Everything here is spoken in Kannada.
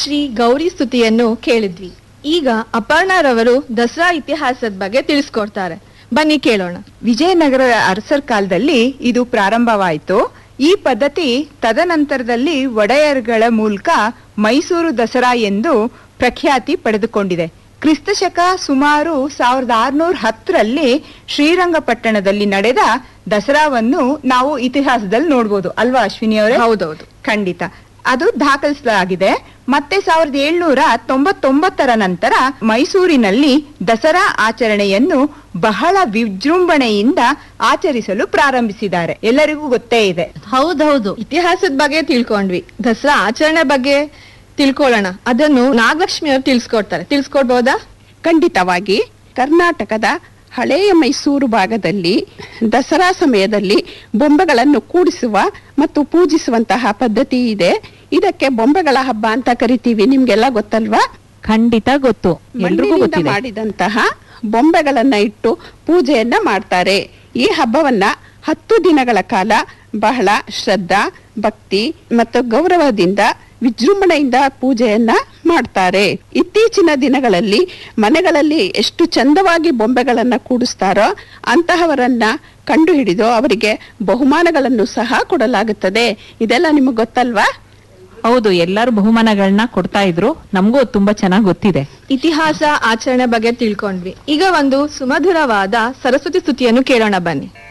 ಶ್ರೀ ಗೌರಿ ಸ್ತುತಿಯನ್ನು ಕೇಳಿದ್ವಿ ಈಗ ಅಪರ್ಣರವರು ದಸರಾ ಇತಿಹಾಸದ ಬಗ್ಗೆ ತಿಳಿಸ್ಕೊಡ್ತಾರೆ ಬನ್ನಿ ಕೇಳೋಣ ವಿಜಯನಗರ ಅರಸರ ಕಾಲದಲ್ಲಿ ಇದು ಪ್ರಾರಂಭವಾಯಿತು ಈ ಪದ್ಧತಿ ತದನಂತರದಲ್ಲಿ ಒಡೆಯರ್ಗಳ ಮೂಲಕ ಮೈಸೂರು ದಸರಾ ಎಂದು ಪ್ರಖ್ಯಾತಿ ಪಡೆದುಕೊಂಡಿದೆ ಕ್ರಿಸ್ತಶಕ ಸುಮಾರು ಸಾವಿರದ ಆರುನೂರ ಹತ್ತರಲ್ಲಿ ಶ್ರೀರಂಗಪಟ್ಟಣದಲ್ಲಿ ನಡೆದ ದಸರಾವನ್ನು ನಾವು ಇತಿಹಾಸದಲ್ಲಿ ನೋಡ್ಬೋದು ಅಲ್ವಾ ಅಶ್ವಿನಿ ಅವರೇ ಹೌದೌದು ಖಂಡಿತ ಅದು ದಾಖಲಿಸಲಾಗಿದೆ ಮತ್ತೆ ಸಾವಿರದ ಏಳ್ನೂರ ತೊಂಬತ್ತೊಂಬತ್ತರ ನಂತರ ಮೈಸೂರಿನಲ್ಲಿ ದಸರಾ ಆಚರಣೆಯನ್ನು ಬಹಳ ವಿಜೃಂಭಣೆಯಿಂದ ಆಚರಿಸಲು ಪ್ರಾರಂಭಿಸಿದ್ದಾರೆ ಎಲ್ಲರಿಗೂ ಗೊತ್ತೇ ಇದೆ ಹೌದೌದು ಇತಿಹಾಸದ ಬಗ್ಗೆ ತಿಳ್ಕೊಂಡ್ವಿ ದಸರಾ ಆಚರಣೆ ಬಗ್ಗೆ ತಿಳ್ಕೊಳ್ಳೋಣ ಅದನ್ನು ನಾಗಲಕ್ಷ್ಮಿ ಅವರು ತಿಳಿಸ್ಕೊಡ್ತಾರೆ ತಿಳಿಸ್ಕೊಡ್ಬೋದಾ ಖಂಡಿತವಾಗಿ ಕರ್ನಾಟಕದ ಹಳೆಯ ಮೈಸೂರು ಭಾಗದಲ್ಲಿ ದಸರಾ ಸಮಯದಲ್ಲಿ ಬೊಂಬೆಗಳನ್ನು ಕೂಡಿಸುವ ಮತ್ತು ಪೂಜಿಸುವಂತಹ ಪದ್ಧತಿ ಇದೆ ಇದಕ್ಕೆ ಬೊಂಬೆಗಳ ಹಬ್ಬ ಅಂತ ಕರಿತೀವಿ ನಿಮ್ಗೆಲ್ಲ ಗೊತ್ತಲ್ವಾ ಖಂಡಿತ ಗೊತ್ತು ಎಲ್ರಿಗೂ ಮಣ್ಣಿನಿಂದ ಗೊತ್ತಿದೆ ಮಾಡಿದಂತಹ ಬೊಂಬೆಗಳನ್ನ ಇಟ್ಟು ಪೂಜೆಯನ್ನ ಮಾಡ್ತಾರೆ ಈ ಹಬ್ಬವನ್ನ ಹತ್ತು ದಿನಗಳ ಕಾಲ ಬಹಳ ಶ್ರದ್ಧಾ ಭಕ್ತಿ ಮತ್ತು ಗೌರವದಿಂದ ವಿಜೃಂಭಣೆಯಿಂದ ಪೂಜೆಯನ್ನ ಮಾಡ್ತಾರೆ ಇತ್ತೀಚಿನ ದಿನಗಳಲ್ಲಿ ಮನೆಗಳಲ್ಲಿ ಎಷ್ಟು ಚಂದವಾಗಿ ಬೊಂಬೆಗಳನ್ನ ಕೂಡಿಸ್ತಾರೋ ಅಂತಹವರನ್ನ ಕಂಡುಹಿಡಿದು ಅವರಿಗೆ ಬಹುಮಾನಗಳನ್ನು ಸಹ ಕೊಡಲಾಗುತ್ತದೆ ಇದೆಲ್ಲ ನಿಮಗೆ ಗೊತ್ತಲ್ವಾ ಹೌದು ಎಲ್ಲರೂ ಬಹುಮಾನಗಳನ್ನ ಕೊಡ್ತಾ ಇದ್ರು ನಮಗೂ ತುಂಬಾ ಚೆನ್ನಾಗಿ ಗೊತ್ತಿದೆ ಇತಿಹಾಸ ಆಚರಣೆ ಬಗ್ಗೆ ತಿಳ್ಕೊಂಡ್ವಿ ಈಗ ಒಂದು ಸುಮಧುರವಾದ ಸರಸ್ವತಿ ಸ್ತುತಿಯನ್ನು ಕೇಳೋಣ ಬನ್ನಿ